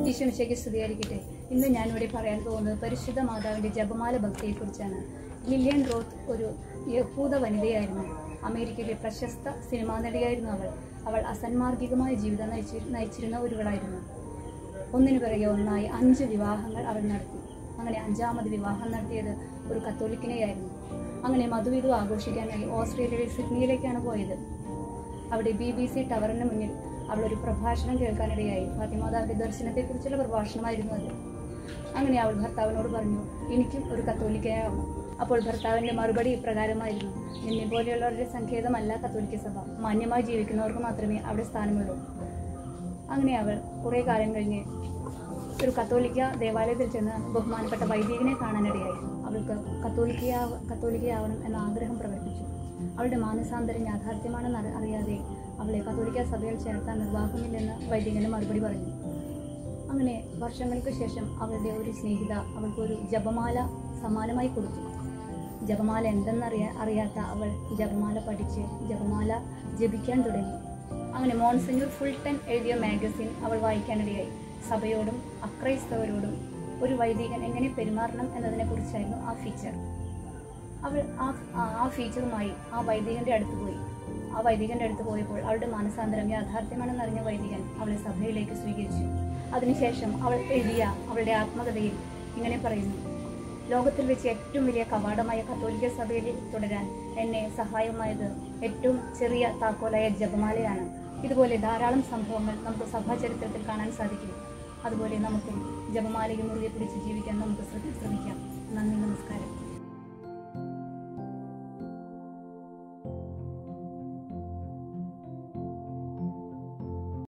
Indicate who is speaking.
Speaker 1: ഈശ്വരശയ്ക്ക് സ്തുതിയായിരിക്കട്ടെ ഇന്ന് ഞാനിവിടെ പറയാൻ പോകുന്നത് പരിശുദ്ധ മാതാവിന്റെ ജപമാല ഭക്തിയെക്കുറിച്ചാണ് ലില്യൻ റോത്ത് ഒരു യഹൂദ വനിതയായിരുന്നു അമേരിക്കയിലെ പ്രശസ്ത സിനിമാ നടിയായിരുന്നു അവൾ അവൾ അസന്മാർഗികമായ ജീവിതം നയിച്ചി നയിച്ചിരുന്ന ഒരുവളായിരുന്നു ഒന്നിനു പിറകെ ഒന്നായി അഞ്ച് വിവാഹങ്ങൾ അവൾ നടത്തി അങ്ങനെ അഞ്ചാമത് വിവാഹം നടത്തിയത് ഒരു കത്തോലിക്കിനെയായിരുന്നു അങ്ങനെ മധുവിധു ആഘോഷിക്കാനായി ഓസ്ട്രേലിയയിലെ സിഡ്നിയിലേക്കാണ് പോയത് അവിടെ ബി ബി സി ടവറിന് മുന്നിൽ അവൾ ഒരു പ്രഭാഷണം കേൾക്കാനിടയായി ഫാത്തിമാതാവിന്റെ ദർശനത്തെക്കുറിച്ചുള്ള പ്രഭാഷണമായിരുന്നു അത് അങ്ങനെ അവൾ ഭർത്താവിനോട് പറഞ്ഞു എനിക്കും ഒരു കത്തോലിക്കയാവണം അപ്പോൾ ഭർത്താവിന്റെ മറുപടി ഇപ്രകാരമായിരുന്നു നിന്നെ പോലെയുള്ളവരുടെ സങ്കേതമല്ല കത്തോലിക്ക സഭ മാന്യമായി ജീവിക്കുന്നവർക്ക് മാത്രമേ അവിടെ സ്ഥാനമുള്ളൂ അങ്ങനെ അവൾ കുറേ കാലം കഴിഞ്ഞ് ഒരു കത്തോലിക്ക ദേവാലയത്തിൽ ചെന്ന് ബഹുമാനപ്പെട്ട വൈദികനെ കാണാനിടയായി അവൾക്ക് കത്തോലിക്കയാ കത്തോലിക്കയാവണം എന്ന ആഗ്രഹം പ്രകടിപ്പിച്ചു അവളുടെ മാനസാന്തരം യാഥാർത്ഥ്യമാണെന്ന് അറി- അറിയാതെ അവളെ കത്തോലിക്ക സഭയിൽ ചേർക്കാൻ നിർവാഹമില്ലെന്ന് വൈദികന് മറുപടി പറഞ്ഞു അങ്ങനെ വർഷങ്ങൾക്ക് ശേഷം അവളുടെ ഒരു സ്നേഹിത അവൾക്ക് ഒരു ജപമാല സമ്മാനമായി കൊടുത്തു ജപമാല എന്തെന്നറിയാ അറിയാത്ത അവൾ ജപമാല പഠിച്ച് ജപമാല ജപിക്കാൻ തുടങ്ങി അങ്ങനെ മോൺസിഞ്ഞൂർ ഫുൾട്ടൻ എഴുതിയ മാഗസിൻ അവൾ വായിക്കാനിടയായി സഭയോടും അക്രൈസ്തവരോടും ഒരു വൈദികൻ എങ്ങനെ പെരുമാറണം എന്നതിനെക്കുറിച്ചായിരുന്നു ആ ഫീച്ചർ അവൾ ആ ആ- ആ ഫീച്ചറുമായി ആ വൈദികന്റെ അടുത്ത് പോയി ആ വൈദികന്റെ അടുത്ത് പോയപ്പോൾ അവളുടെ മാനസാന്തരം യാഥാർത്ഥ്യമാണെന്ന് അറിഞ്ഞ വൈദികൻ അവളെ സഭയിലേക്ക് സ്വീകരിച്ചു അതിനുശേഷം അവൾ എഴുതിയ അവളുടെ ആത്മകഥയിൽ ഇങ്ങനെ പറയുന്നു ലോകത്തിൽ വെച്ച് ഏറ്റവും വലിയ കവാടമായ കത്തോലിക്ക സഭയിൽ തുടരാൻ എന്നെ സഹായമായത് ഏറ്റവും ചെറിയ താക്കോലായ ജപമാലയാണ് ഇതുപോലെ ധാരാളം സംഭവങ്ങൾ നമുക്ക് സഭാ ചരിത്രത്തിൽ കാണാൻ സാധിക്കും അതുപോലെ നമുക്കും ജപമാലയിൽ മുറുകെ പിടിച്ച് ജീവിക്കാൻ നമുക്ക് ശ്രദ്ധ- ശ്രമിക്കാം നന്ദി